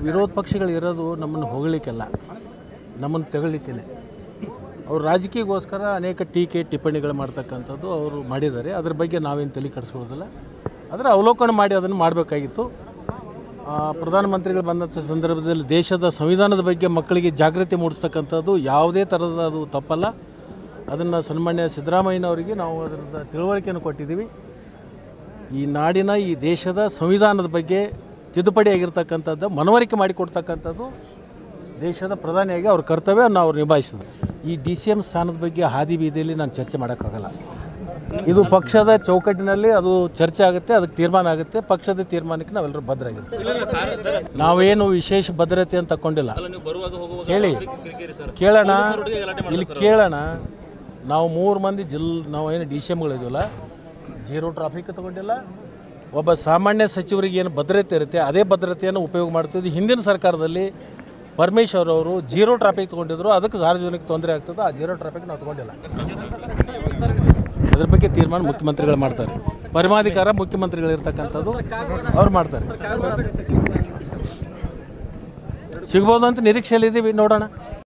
ವಿರೋಧ ಪಕ್ಷಗಳು ಇರೋದು ನಮ್ಮನ್ನು ಹೊಗಳಿಕ್ಕೆಲ್ಲ ನಮ್ಮನ್ನು ತೆಗಳಿಕ್ಕೇನೆ ಅವರು ರಾಜಕೀಯಕ್ಕೋಸ್ಕರ ಅನೇಕ ಟೀಕೆ ಟಿಪ್ಪಣಿಗಳು ಮಾಡ್ತಕ್ಕಂಥದ್ದು ಅವರು ಮಾಡಿದ್ದಾರೆ ಅದ್ರ ಬಗ್ಗೆ ನಾವೇನು ತಲೆ ಕೆಡಿಸ್ಕೊಳ್ಳೋದಿಲ್ಲ ಆದರೆ ಅವಲೋಕನ ಮಾಡಿ ಅದನ್ನು ಮಾಡಬೇಕಾಗಿತ್ತು ಆ, ಪ್ರಧಾನಮಂತ್ರಿಗಳು ಬಂದಂಥ ಸಂದರ್ಭದಲ್ಲಿ ದೇಶದ ಸಂವಿಧಾನದ ಬಗ್ಗೆ ಮಕ್ಕಳಿಗೆ ಜಾಗೃತಿ ಮೂಡಿಸ್ತಕ್ಕಂಥದ್ದು ಯಾವುದೇ ಥರದ ಅದು ತಪ್ಪಲ್ಲ ಅದನ್ನು ಸನ್ಮಾನ್ಯ ಸಿದ್ದರಾಮಯ್ಯನವರಿಗೆ ನಾವು ಅದರದ ತಿಳುವಳಿಕೆಯನ್ನು ಕೊಟ್ಟಿದ್ದೀವಿ ಈ ನಾಡಿನ ಈ ದೇಶದ ಸಂವಿಧಾನದ ಬಗ್ಗೆ ತಿದ್ದುಪಡಿ ಆಗಿರ್ತಕ್ಕಂಥದ್ದು ಮನವರಿಕೆ ಮಾಡಿಕೊಡ್ತಕ್ಕಂಥದ್ದು ದೇಶದ ಪ್ರಧಾನಿಯಾಗಿ ಅವ್ರ ಕರ್ತವ್ಯವನ್ನು ಅವ್ರು ನಿಭಾಯಿಸಿದ್ರು ಈ ಡಿ ಸಿ ಎಮ್ ಸ್ಥಾನದ ಬಗ್ಗೆ ಹಾದಿ ಬೀದಿಯಲ್ಲಿ ನಾನು ಚರ್ಚೆ ಮಾಡೋಕ್ಕಾಗಲ್ಲ ಇದು ಪಕ್ಷದ ಚೌಕಟ್ಟಿನಲ್ಲಿ ಅದು ಚರ್ಚೆ ಆಗುತ್ತೆ ಅದಕ್ಕೆ ತೀರ್ಮಾನ ಆಗುತ್ತೆ ಪಕ್ಷದ ತೀರ್ಮಾನಕ್ಕೆ ನಾವೆಲ್ಲರೂ ಭದ್ರಾಗಿರ್ತೀವಿ ನಾವೇನು ವಿಶೇಷ ಭದ್ರತೆ ಅಂತ ತಗೊಂಡಿಲ್ಲ ಕೇಳಿ ಕೇಳೋಣ ಇಲ್ಲಿ ಕೇಳೋಣ ನಾವು ಮೂರು ಮಂದಿ ಜಿಲ್ ನಾವು ಏನು ಡಿ ಸಿ ಎಮ್ಗಳಿದ್ದೀವಲ್ಲ ಜೀರೋ ಟ್ರಾಫಿಕ್ ತಗೊಂಡಿಲ್ಲ ಒಬ್ಬ ಸಾಮಾನ್ಯ ಸಚಿವರಿಗೆ ಏನು ಭದ್ರತೆ ಇರುತ್ತೆ ಅದೇ ಭದ್ರತೆಯನ್ನು ಉಪಯೋಗ ಮಾಡ್ತಿದ್ವಿ ಹಿಂದಿನ ಸರ್ಕಾರದಲ್ಲಿ ಪರಮೇಶ್ವರ್ ಅವರು ಜೀರೋ ಟ್ರಾಫಿಕ್ ತೊಗೊಂಡಿದ್ರು ಅದಕ್ಕೆ ಸಾರ್ವಜನಿಕ ತೊಂದರೆ ಆಗ್ತದೆ ಆ ಜೀರೋ ಟ್ರಾಫಿಕ್ ನಾವು ತೊಗೊಂಡಿಲ್ಲ ಅದ್ರ ಬಗ್ಗೆ ತೀರ್ಮಾನ ಮುಖ್ಯಮಂತ್ರಿಗಳು ಮಾಡ್ತಾರೆ ಪರಮಾಧಿಕಾರ ಮುಖ್ಯಮಂತ್ರಿಗಳು ಇರ್ತಕ್ಕಂಥದ್ದು ಅವ್ರು ಮಾಡ್ತಾರೆ ಸಿಗ್ಬೋದು ಅಂತ ನಿರೀಕ್ಷೆಯಲ್ಲಿದ್ದೀವಿ ನೋಡೋಣ